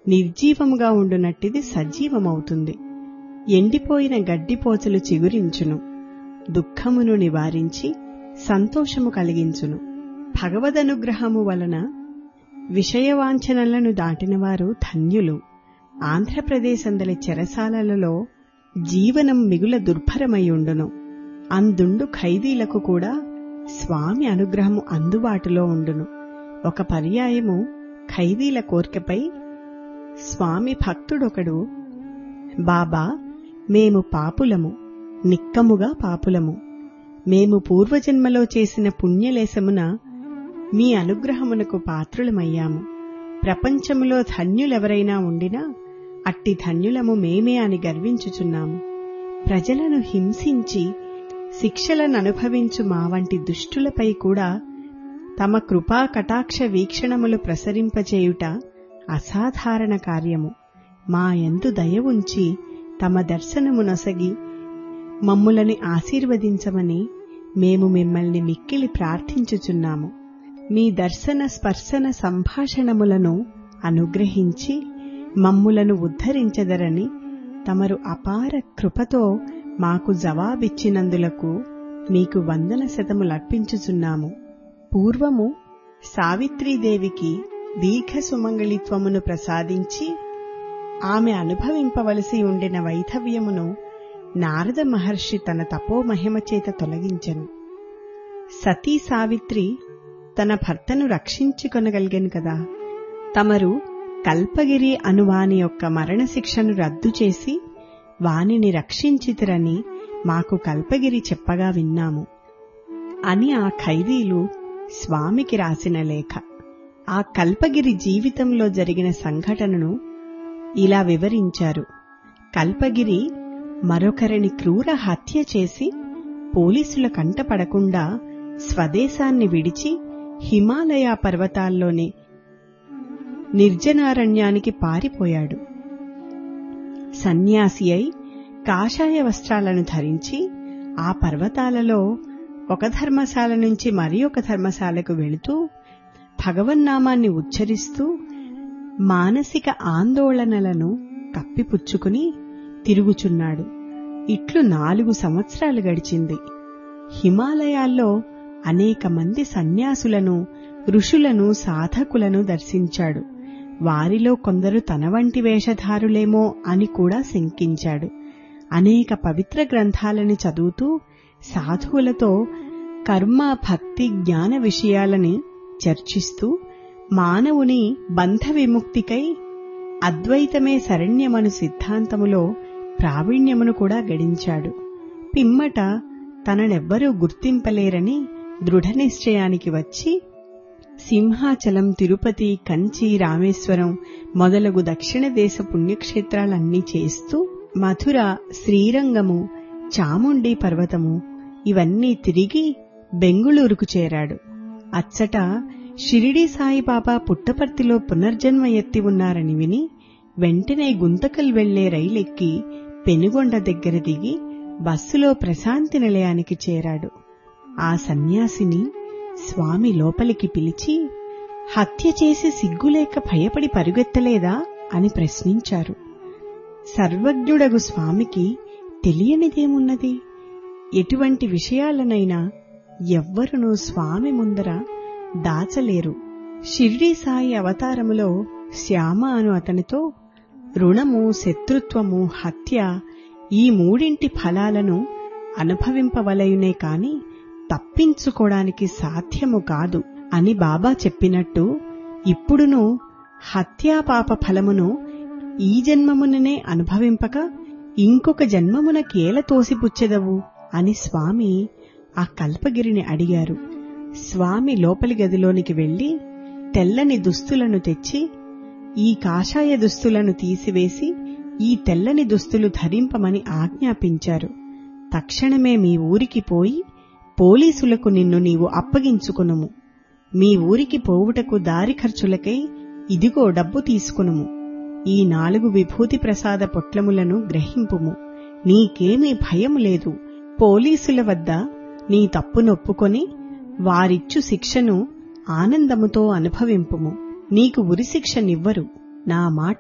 నిర్జీవముగా ఉండునట్టిది సజీవమవుతుంది ఎండిపోయిన గడ్డిపోచలు చిగురించును దుఃఖమును నివారించి సంతోషము కలిగించును భగవదనుగ్రహము వలన విషయవాంఛనలను దాటినవారు ధన్యులు ఆంధ్రప్రదేశందలి చెరసాలలలో జీవనం మిగుల దుర్భరమయ్యుండును అందుండు ఖైదీలకు కూడా స్వామి అనుగ్రహము అందుబాటులో ఉండును ఒక పర్యాయము ఖైదీల కోరికపై స్వామి భక్తుడొకడు బాబా మేము పాపులము నిక్కముగా పాపులము మేము పూర్వజన్మలో చేసిన పుణ్యలేశమున మీ అనుగ్రహమునకు పాత్రులమయ్యాము ప్రపంచములో ధన్యులెవరైనా ఉండినా అట్టి ధన్యులము మేమే అని గర్వించుచున్నాము ప్రజలను హింసించి శిక్షలను అనుభవించు మా వంటి దుష్టులపై కూడా తమ కృపా కటాక్ష వీక్షణములు ప్రసరింపచేయుట అసాధారణ కార్యము మా యందు దయ ఉంచి తమ దర్శనమునొసగి మమ్ములని ఆశీర్వదించమని మేము మిమ్మల్ని మిక్కిలి ప్రార్థించుచున్నాము మీ దర్శన స్పర్శన సంభాషణములను అనుగ్రహించి మమ్ములను ఉద్ధరించదరని తమరు అపార కృపతో మాకు జవాబిచ్చినందులకు మీకు వందన శతములర్పించుచున్నాము పూర్వము సావిత్రీదేవికి దీర్ఘ సుమంగళిత్వమును ప్రసాదించి ఆమె అనుభవింపవలసి ఉండిన వైధవ్యమును నారద మహర్షి తన తపోమహిమ చేత తొలగించెను సతీ సావిత్రి తన భర్తను రక్షించుకొనగలిగాను కదా తమరు కల్పగిరి అనువాని యొక్క మరణశిక్షను రద్దు చేసి వానిని రక్షించితిరని మాకు కల్పగిరి చెప్పగా విన్నాము అని ఆ ఖైదీలు స్వామికి రాసిన లేఖ ఆ కల్పగిరి జీవితంలో జరిగిన సంఘటనను ఇలా వివరించారు కల్పగిరి మరొకరిని క్రూర హత్య చేసి పోలీసుల కంటపడకుండా స్వదేశాన్ని విడిచి హిమాలయ పర్వతాల్లోని నిర్జనారణ్యానికి పారిపోయాడు సన్యాసి అయి కాషాయ వస్త్రాలను ధరించి ఆ పర్వతాలలో ఒక ధర్మశాల నుంచి మరి ఒక ధర్మశాలకు వెళుతూ భగవన్నామాన్ని ఉచ్చరిస్తూ మానసిక ఆందోళనలను కప్పిపుచ్చుకుని తిరుగుచున్నాడు ఇట్లు నాలుగు సంవత్సరాలు గడిచింది హిమాలయాల్లో అనేక మంది సన్యాసులను ఋషులను సాధకులను దర్శించాడు వారిలో కొందరు తన వంటి వేషధారులేమో అని కూడా శంకించాడు అనేక పవిత్ర గ్రంథాలని చదువుతూ సాధువులతో కర్మ భక్తి జ్ఞాన విషయాలని చర్చిస్తూ మానవుని బంధ విముక్తికై అద్వైతమే శరణ్యమను సిద్ధాంతములో ప్రావీణ్యమును కూడా గడించాడు పిమ్మట తననెవ్వరూ గుర్తింపలేరని దృఢ నిశ్చయానికి వచ్చి సింహాచలం తిరుపతి కంచి రామేశ్వరం మొదలగు దక్షిణ దేశ పుణ్యక్షేత్రాలన్నీ చేస్తూ మధుర శ్రీరంగము చాముండి పర్వతము ఇవన్నీ తిరిగి బెంగుళూరుకు చేరాడు అచ్చట షిరిడి సాయిబాబా పుట్టపర్తిలో పునర్జన్మ ఎత్తి ఉన్నారని విని వెంటనే గుంతకల్ వెళ్లే రైలెక్కి పెనుగొండ దగ్గర దిగి బస్సులో ప్రశాంతి నిలయానికి చేరాడు ఆ సన్యాసిని స్వామి లోపలికి పిలిచి హత్య చేసి సిగ్గులేక భయపడి పరుగెత్తలేదా అని ప్రశ్నించారు సర్వజ్ఞుడగు స్వామికి తెలియనిదేమున్నది ఎటువంటి విషయాలనైనా ఎవ్వరునూ స్వామి ముందర దాచలేరు షిర్డీ సాయి అవతారములో శ్యామ అను అతనితో రుణము శత్రుత్వము హత్య ఈ మూడింటి ఫలాలను అనుభవింపవలయునే కాని తప్పించుకోవడానికి సాధ్యము కాదు అని బాబా చెప్పినట్టు ఇప్పుడును హత్యాపాప ఫలమును ఈ జన్మముననే అనుభవింపక ఇంకొక జన్మమునకేల తోసిపుచ్చెదవు అని స్వామి ఆ కల్పగిరిని అడిగారు స్వామి లోపలి గదిలోనికి వెళ్లి తెల్లని దుస్తులను తెచ్చి ఈ కాషాయ దుస్తులను తీసివేసి ఈ తెల్లని దుస్తులు ధరింపమని ఆజ్ఞాపించారు తక్షణమే మీ ఊరికి పోయి పోలీసులకు నిన్ను నీవు అప్పగించుకునుము మీ ఊరికి పోవుటకు దారి ఖర్చులకై ఇదిగో డబ్బు తీసుకునుము ఈ నాలుగు విభూతి ప్రసాద పొట్లములను గ్రహింపుము నీకేమీ భయం లేదు పోలీసుల వద్ద నీ తప్పునొప్పుకొని వారిచ్చు శిక్షను ఆనందముతో అనుభవింపుము నీకు ఉరిశిక్షనివ్వరు నా మాట